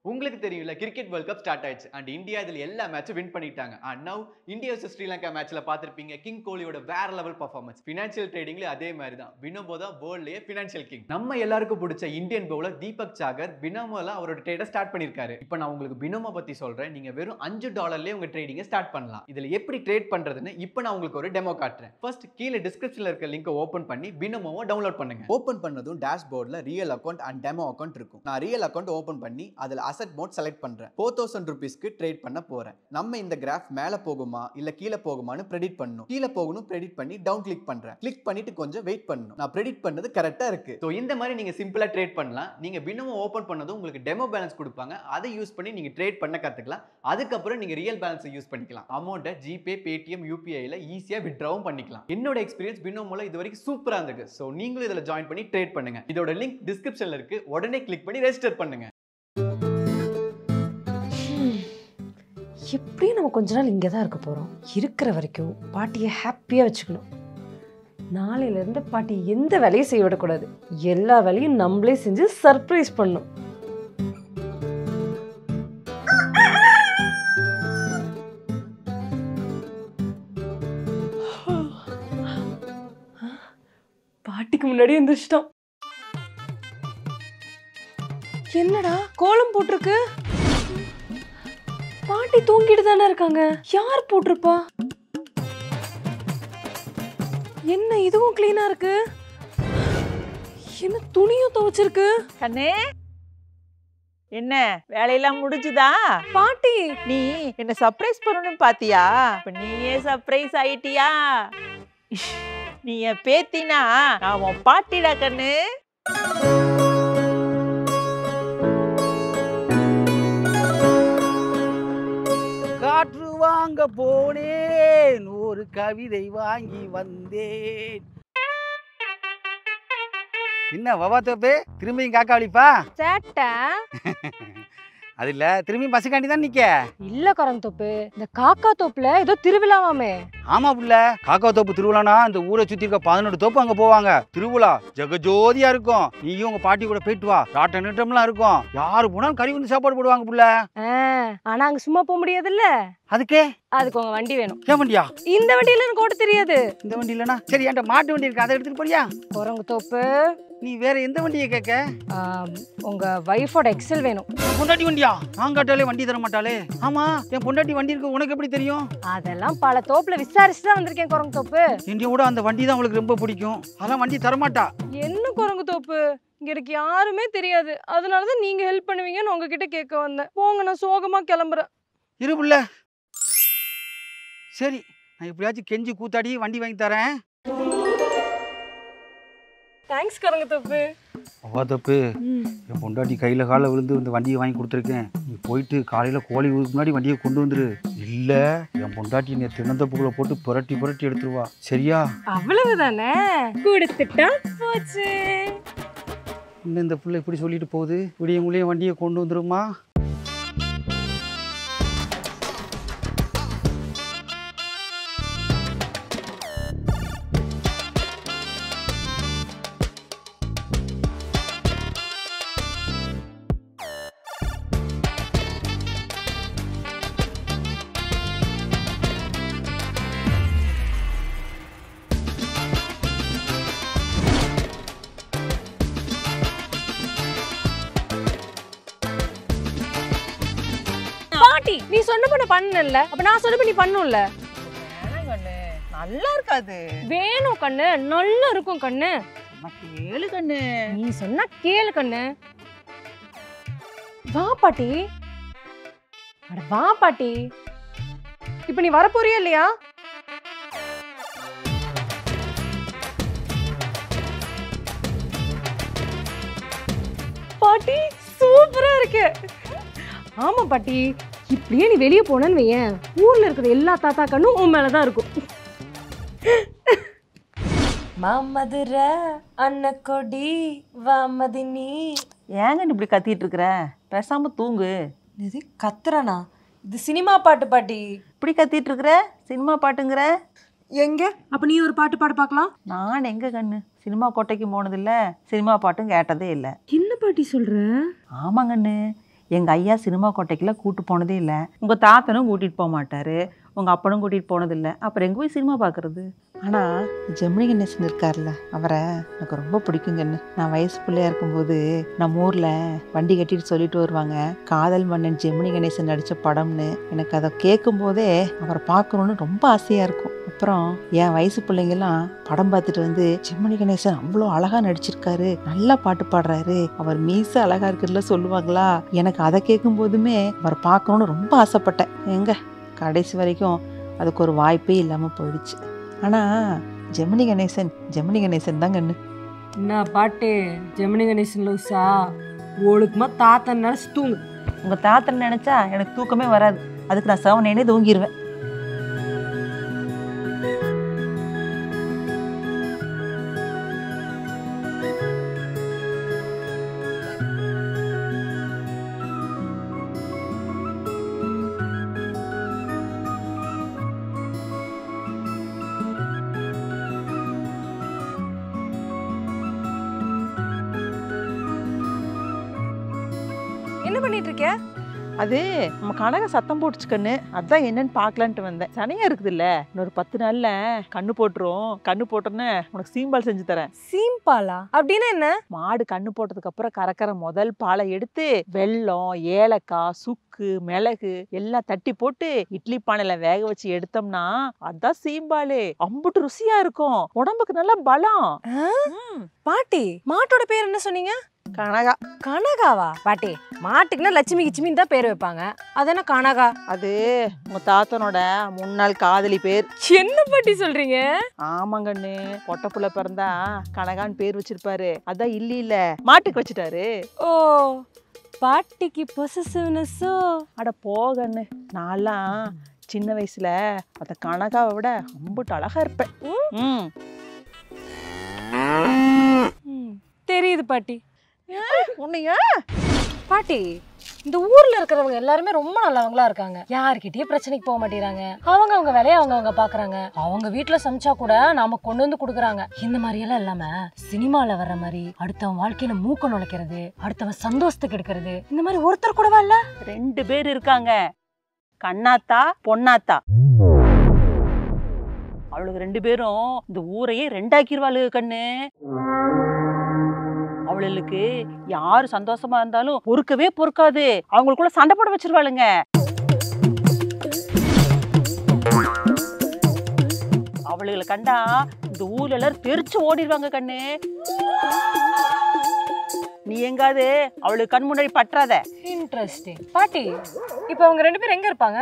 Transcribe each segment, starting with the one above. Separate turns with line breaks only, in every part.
உங்களுக்கு தெரியும்ல cricket world cup start ஆயிடுச்சு அண்ட் இந்தியா இதுல எல்லா மேட்சும் வின் பண்ணிட்டாங்க and now India vs Sri Lanka மேட்ச்ல பார்த்திருப்பீங்க கிங் கோலியோட வேற லெவல் பர்ஃபார்மன்ஸ் ஃபினான்ஷியல் ட்ரேடிங்ல அதே மாதிரி தான் பினோமோ தான் வேர்ல்ட்லயே ஃபினான்ஷியல் கிங் நம்ம எல்லாருக்கும் பிடிச்ச இந்தியன் பவுலர் தீபக் சாகர் பினோமோல அவரோட ட்ரேடை ஸ்டார்ட் பண்ணிருக்காரு இப்போ நான் உங்களுக்கு பினோமோ பத்தி சொல்றேன் நீங்க வெறும் அஞ்சு டாலர்லயே உங்க ட்ரேடிங்கை ஸ்டார்ட் பண்ணலாம் இதுல எப்படி ட்ரேட் பண்றதுன்னு இப்போ நான் உங்களுக்கு ஒரு டெமோ காட்டுறேன் ஃபர்ஸ்ட் கீழே டிஸ்கிரிப்ஷன்ல இருக்க லிங்கை ஓபன் பண்ணி பினோமோவை டவுன்லோட் பண்ணுங்க ஓபன் பண்ணதும் டேஷ்போர்டில் real account and demo account இருக்கும் நான் ரியல் அக்கௌண்ட் ஓபன் பண்ணி அதில் அசெட் மோட் செலக்ட் பண்றேன் ஃபோர் தௌசண்ட் ருபீஸ்க்கு ட்ரேட் பண்ண போறேன் நம்ம இந்த கிராஃப் மேலே போகுமா இல்ல கீழே போகுமான்னு ப்ரெடிட் பண்ணணும் கீழே போகணும் ப்ரெடிட் பண்ணி டவுன் கிளிக் பண்றேன் கிளிக் பண்ணிட்டு கொஞ்சம் வெயிட் பண்ணணும் நான் ப்ரெடிட் பண்ணது கரெக்டா இருக்கு ஸோ இந்த மாதிரி நீங்க சிம்பிளா ட்ரேட் பண்ணலாம் நீங்க பினமோ ஓபன் பண்ணதும் உங்களுக்கு டெமோ பேலன்ஸ் கொடுப்பாங்க அதை யூஸ் பண்ணி நீங்க ட்ரேட் பண்ண கத்துக்கலாம் அதுக்கப்புறம் நீங்க ரியல் பேலன்ஸை யூஸ் பண்ணிக்கலாம் அமௌண்ட்டை ஜிபே பேடிஎம் யூபிஐல ஈஸியா வித்ட்ராவும் பண்ணிக்கலாம் என்னோட எக்ஸ்பீரியன்ஸ் பினோமோல இது வரைக்கும் சூப்பரா இருந்திருக்கு ஸோ நீங்களும் இதுல ஜாயின் பண்ணி ட்ரேட் பண்ணுங்க இதோட லிங்க் டிஸ்கிரிப்ஷன்ல இருக்கு உடனே கிளிக் பண்ணி ரெஜிஸ்டர் பண்ணுங்க
எப்படியும் நம்ம கொஞ்ச நாள் இங்கே தான் இருக்க போகிறோம் இருக்கிற வரைக்கும் பாட்டியை ஹாப்பியாக வச்சுக்கணும் நாளையிலேருந்து பாட்டி எந்த வேலையும் செய்ய விடக்கூடாது எல்லா வேலையும் நம்மளே செஞ்சு சர்ப்ரைஸ் பண்ணும் பாட்டிக்கு முன்னாடி எந்திரிச்சிட்டோம் என்னடா கோலம் போட்டிருக்கு பாட்டி தூங்கிட்டு தானே இருக்காங்க யார் போட்டிருப்பா என்ன இதுவும் கிளீனா இருக்கு என்ன துணியும் துவைச்சிருக்கு
கண்ணே என்ன வேலையெல்லாம் முடிஞ்சுதா
பாட்டி
நீ என்ன சர்ப்ரைஸ் பண்ணணும்னு பாத்தியா இப்ப நீயே சர்ப்ரைஸ் ஆயிட்டியா நீ என் பேத்தினா நான் உன் பாட்டிடா கண்ணு
காற்று வாங்க போனேன் ஒரு கவிதை வாங்கி வந்தேன் என்ன வவா தோப்பு திரும்பியும் காக்கா வலிப்பா
சேட்டை
அது இல்ல திரும்பியும் பஸ்ஸுக்காண்டி தான் நிக்க
இல்ல கரந்தோப்பு இந்த காக்கா தோப்புல ஏதோ திருவிழாவாமே
ஆமா புள்ள காக்கா தோப்பு திருவிழானா இந்த ஊரை சுத்தி இருக்க பதினெட்டு தோப்பு அங்க போவாங்க திருவிழா ஜெகஜோதியா இருக்கும் நீயும் உங்க பாட்டி கூட போயிட்டு வா ராட்ட நிட்டம்லாம் இருக்கும் யாரு போனாலும் கறி வந்து சாப்பாடு போடுவாங்க புள்ள
ஆ, ஆனா அங்க சும்மா போக முடியாதுல்ல
அதுக்கே
அதுக்கு உங்க வண்டி வேணும்
ஏன் வண்டியா
இந்த வண்டியில எனக்கு ஓட்ட தெரியாது
இந்த வண்டி இல்லைனா சரி என்கிட்ட மாட்டு வண்டி இருக்கு அதை எடுத்துட்டு போறியா
குரங்கு தோப்பு
நீ வேற எந்த வண்டியை கேட்க
ஆம், உங்க வைஃபோட எக்ஸல் வேணும்
என் பொண்டாட்டி வண்டியா நான் கேட்டாலே வண்டி தர மாட்டாளே ஆமா என் பொண்டாட்டி வண்டி இருக்கு உனக்கு எப்படி தெரியும்
அதெல்லாம் பல தோப்புல விசாரிச்சு தான் வந்திருக்கேன் குரங்கு தோப்பு
என்னைய விட அந்த வண்டி தான் அவளுக்கு ரொம்ப பிடிக்கும் அதெல்லாம் வண்டி தரமாட்டா
என்ன குரங்கு தோப்பு இங்க எனக்கு யாருமே தெரியாது அதனாலதான் நீங்க ஹெல்ப் பண்ணுவீங்கன்னு உங்ககிட்ட கேட்க வந்தேன் போங்க நான் சோகமா கிளம்புறேன்
இரு புள்ள சரி நான் எப்படியாச்சும் கெஞ்சி கூத்தாடி வண்டி வாங்கி தரேன்
தேங்க்ஸ் குரங்கு தோப்பு
அவ்வா தப்பு என் பொண்டாட்டி கையில் காலில் விழுந்து இந்த வண்டியை வாங்கி கொடுத்துருக்கேன் நீ போயிட்டு காலையில் கோழி ஊருக்கு முன்னாடி வண்டியை கொண்டு வந்துரு இல்லை என் பொண்டாட்டி நீ தினந்தப்புக்குள்ள போட்டு புரட்டி புரட்டி எடுத்துருவா சரியா
அவ்வளவுதானே கொடுத்துட்டா போச்சு
இன்னும் இந்த பிள்ளை இப்படி சொல்லிட்டு போகுது விடிய முடிய வண்டியை கொண்டு வந்துருமா
பாட்டி நீ சொன்னப்ப நான் பண்ணல அப்ப நான் சொன்னப்ப நீ பண்ணும்ல
வேணாம் கண்ணு நல்லா இருக்காது
வேணும் கண்ணு நல்லா இருக்கும் கண்ணு
அம்மா கேளு கண்ணு
நீ சொன்னா கேளு கண்ணு வா பாட்டி அட வா பாட்டி இப்ப நீ வரப்போறியா இல்லையா பாட்டி சூப்பரா இருக்கு ஆமா பாட்டி இப்படியே நீ வெளியே போனன்னு வையேன் ஊர்ல இருக்கிற எல்லா தாத்தா கண்ணும் உன் மேலதான் இருக்கும் மாமதுர அன்னக்கொடி வாமதினி
ஏங்க நீ இப்படி கத்திட்டு இருக்கிற பேசாம தூங்கு
இது கத்துறானா இது சினிமா பாட்டு பாட்டி
இப்படி கத்திட்டு இருக்கிற சினிமா பாட்டுங்கிற
எங்க அப்ப நீ ஒரு பாட்டு பாட பார்க்கலாம்
நான் எங்க கண்ணு சினிமா கோட்டைக்கு போனதில்ல சினிமா பாட்டும் கேட்டதே இல்லை
என்ன பாட்டி சொல்ற
ஆமாங்கண்ணு எங்கள் ஐயா சினிமா கோட்டைக்கெல்லாம் கூட்டு போனதே இல்லை உங்கள் தாத்தனும் கூட்டிகிட்டு போக மாட்டார் உங்கள் அப்பனும் கூட்டிகிட்டு போனதில்லை அப்புறம் எங்கே போய் சினிமா பார்க்குறது ஆனால் ஜெமினி கணேசன் இருக்கார்ல அவரை எனக்கு ரொம்ப பிடிக்குங்கன்னு நான் வயசு பிள்ளையா இருக்கும்போது நம்ம ஊரில் வண்டி கட்டிட்டு சொல்லிட்டு வருவாங்க காதல் மன்னன் ஜெமினி கணேசன் நடித்த படம்னு எனக்கு அதை கேட்கும் போதே அவரை பார்க்கணுன்னு ரொம்ப ஆசையாக இருக்கும் அப்புறம் என் வயசு பிள்ளைங்கெல்லாம் படம் பார்த்துட்டு வந்து ஜெமினி கணேசன் அவ்வளோ அழகாக நடிச்சிருக்காரு நல்லா பாட்டு பாடுறாரு அவர் மீச அழகா இருக்குதுல சொல்லுவாங்களா எனக்கு அதை கேட்கும் போதுமே அவர் பார்க்கணுன்னு ரொம்ப ஆசைப்பட்டேன் எங்க கடைசி வரைக்கும் அதுக்கு ஒரு வாய்ப்பே இல்லாமல் போயிடுச்சு ஆனால் ஜெமினி கணேசன் ஜெமினி கணேசன் தாங்க கண்ணு
என்ன பாட்டு ஜெமினி கணேசன் லூசா ஒழுக்குமா தாத்தன் நினச்சி தூங்கு
உங்கள் தாத்தன் நினச்சா எனக்கு தூக்கமே வராது அதுக்கு நான் செவனேனே தூங்கிடுவேன்
என்ன பண்ணிட்டு இருக்க
அது நம்ம கனக சத்தம் போட்டுச்சு கண்ணு அதான் என்னன்னு பார்க்கலான்ட்டு வந்தேன் சனியா இருக்குதுல்ல இன்னொரு பத்து நாள்ல கண்ணு போட்டுரும் கண்ணு போட்டோன்னே உனக்கு சீம்பால் செஞ்சு தரேன்
சீம்பாலா அப்படின்னா என்ன
மாடு கண்ணு போட்டதுக்கு அப்புறம் கறக்கிற முதல் பாலை எடுத்து வெல்லம் ஏலக்காய் சுக்கு மிளகு எல்லாம் தட்டி போட்டு இட்லி பானையில வேக வச்சு எடுத்தோம்னா அதான் சீம்பாலு அம்புட்டு ருசியா இருக்கும் உடம்புக்கு நல்ல பலம் ம்,
பாட்டி மாட்டோட பேர் என்ன சொன்னீங்க
கனகா
கனகாவா பாட்டி மாட்டுக்குன்னா லட்சுமி கிச்சுமின்னு தான் பேர் வைப்பாங்க அது என்ன கனகா
அது உங்க தாத்தனோட முன்னாள் காதலி பேர்
என்ன பாட்டி சொல்றீங்க
ஆமாங்கண்ணு பொட்ட புள்ள பிறந்தா கனகான்னு பேர் வச்சிருப்பாரு அதான் இல்ல இல்ல மாட்டுக்கு வச்சுட்டாரு
ஓ பாட்டிக்கு பொசசிவ்னஸோ
அட போகண்ணு நான்லாம் சின்ன வயசுல அந்த கனகாவை விட அம்புட்டு அழகா இருப்பேன் ம்
தெரியுது பாட்டி
உன்னையா
பாட்டி இந்த ஊர்ல இருக்கிறவங்க எல்லாருமே ரொம்ப நல்லவங்களா இருக்காங்க யார்கிட்டயும் பிரச்சனைக்கு போக மாட்டேறாங்க அவங்க அவங்க வேலையை அவங்க அவங்க பாக்குறாங்க அவங்க வீட்டுல சமைச்சா கூட நாம கொண்டு வந்து குடுக்குறாங்க இந்த மாதிரி எல்லாம் இல்லாம சினிமால வர்ற மாதிரி அடுத்தவன் வாழ்க்கையில மூக்க நுழைக்கிறது அடுத்தவன் சந்தோஷத்துக்கு எடுக்கிறது இந்த மாதிரி ஒருத்தர் கூடவா இல்ல
ரெண்டு பேர் இருக்காங்க கண்ணாத்தா பொன்னாத்தா அவளுக்கு ரெண்டு பேரும் இந்த ஊரையே ரெண்டாக்கிடுவாளுக கண்ணு அவளுக்கு யாரு சந்தோஷமா இருந்தாலும் பொறுக்கவே பொறுக்காது அவங்களுக்குள்ள சண்டை போட வச்சிருவாளுங்க அவளுகளை கண்டா இந்த ஊர்ல எல்லாரும் தெரிச்சு ஓடிடுவாங்க கண்ணு நீ எங்காவது அவளுக்கு கண் முன்னாடி பற்றாத
இன்ட்ரெஸ்டிங் பாட்டி இப்போ அவங்க ரெண்டு பேரும் எங்க இருப்பாங்க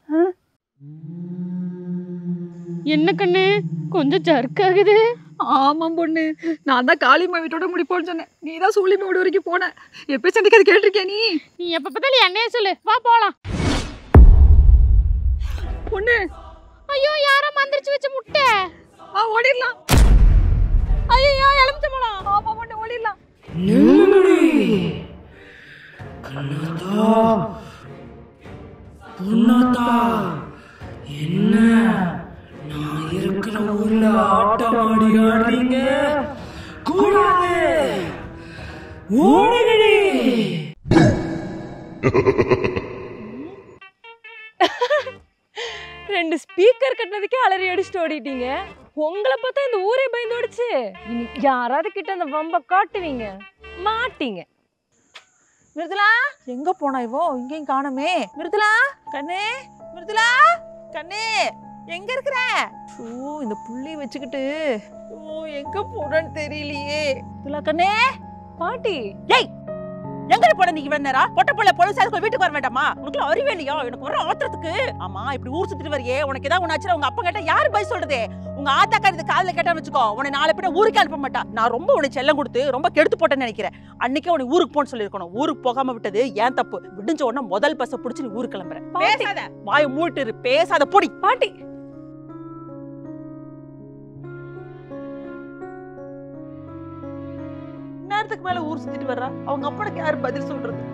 என்ன கண்ணு கொஞ்சம் ஜர்க் ஆகுது
ஆமாம் பொண்ணு நான் தான் காளியம்மா வீட்டோட முடிப்போன்னு சொன்னேன் நீ தான் சூழியம்மா வீடு வரைக்கும் போன எப்போ சந்திக்க அது கேட்டிருக்கியா நீ
நீ எப்ப பார்த்தாலும் என்னைய சொல்லு வா போலாம்
பொண்ணு
ஐயோ யாரோ மந்திரிச்சு வச்ச முட்டை
வா ஓடிடலாம் ஐயோ எலுமிச்சம்பழம் ஆமா பொண்ணு ஓடிடலாம்
ரெண்டு ஸ்பீக்கர் கட்டினதுக்கே அலறி அடிச்சுட்டு ஓடிட்டீங்க உங்களை பார்த்தா இந்த ஊரே பயந்து ஓடிச்சு இனி யாராவது கிட்ட அந்த வம்ப காட்டுவீங்க மாட்டீங்க
மிருதுலா எங்க போனா இவோ இங்கேயும் காணோமே மிருதுலா கண்ணே மிருதுலா கண்ணே எங்க இருக்கிற ஓ இந்த புள்ளி வச்சுக்கிட்டு ஓ எங்க போறேன்னு தெரியலையே மிருதுலா கண்ணே
பாட்டி
ஏய் எங்க போன நீ இவ்வளவு நேரம் பொட்ட புள்ள பொழுது சேர்த்து வீட்டுக்கு வர வேண்டாமா உனக்கு அறிவே இல்லையா எனக்கு வர ஆத்திரத்துக்கு ஆமா இப்படி ஊர் சுத்திட்டு வரியே உனக்கு ஏதாவது ஒண்ணு ஆச்சுன்னா உங்க அப்பா கேட்டா யாரு போய் சொல்றது உங்க ஆத்தாக்கார இது காதுல கேட்டா வச்சுக்கோ உன்னை நாளை பின்ன ஊருக்கு அனுப்ப மாட்டா நான் ரொம்ப உனக்கு செல்லம் கொடுத்து ரொம்ப கெடுத்து போட்டேன்னு நினைக்கிறேன் அன்னைக்கே உனக்கு ஊருக்கு போன்னு சொல்லியிருக்கணும் ஊருக்கு போகாம விட்டது ஏன் தப்பு விடிஞ்ச உடனே முதல் பஸ்ஸை பிடிச்சி நீ ஊருக்கு கிளம்புற
பாட்டி.
பேசாத வாயை மூட்டு இரு பேசாத பொடி
பாட்டி
நேரத்துக்கு மேல ஊர் சுத்திட்டு வர்றா அவங்க அப்பனுக்கு யாரு பதில் சொல்றது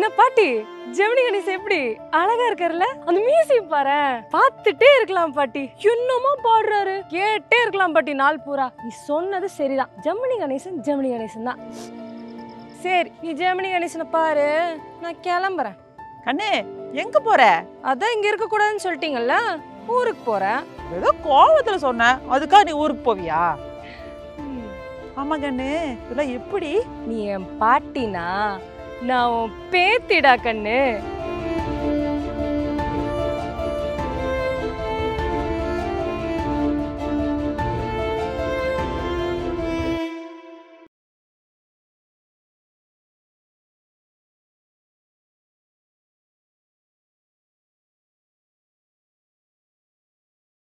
என்ன பாட்டி ஜெமினி கணேசன் எப்படி அழகா இருக்காருல்ல அந்த மியூசிக் பாரு பார்த்துட்டே இருக்கலாம் பாட்டி என்னமோ பாடுறாரு கேட்டே இருக்கலாம் பாட்டி நாள் பூரா நீ சொன்னது சரிதான் ஜெமினி கணேசன் ஜெமினி கணேசன் தான் சரி நீ ஜெமினி கணேசனை பாரு நான் கிளம்புறேன்
கண்ணு எங்க போற
அதான் இங்க இருக்க கூடாதுன்னு சொல்லிட்டீங்கல்ல ஊருக்கு போறேன்
ஏதோ கோவத்துல சொன்னேன் அதுக்காக நீ ஊருக்கு போவியா ஆமா கண்ணு இதெல்லாம் எப்படி
நீ என் பாட்டினா நான் உன் பேத்திடா கண்ணு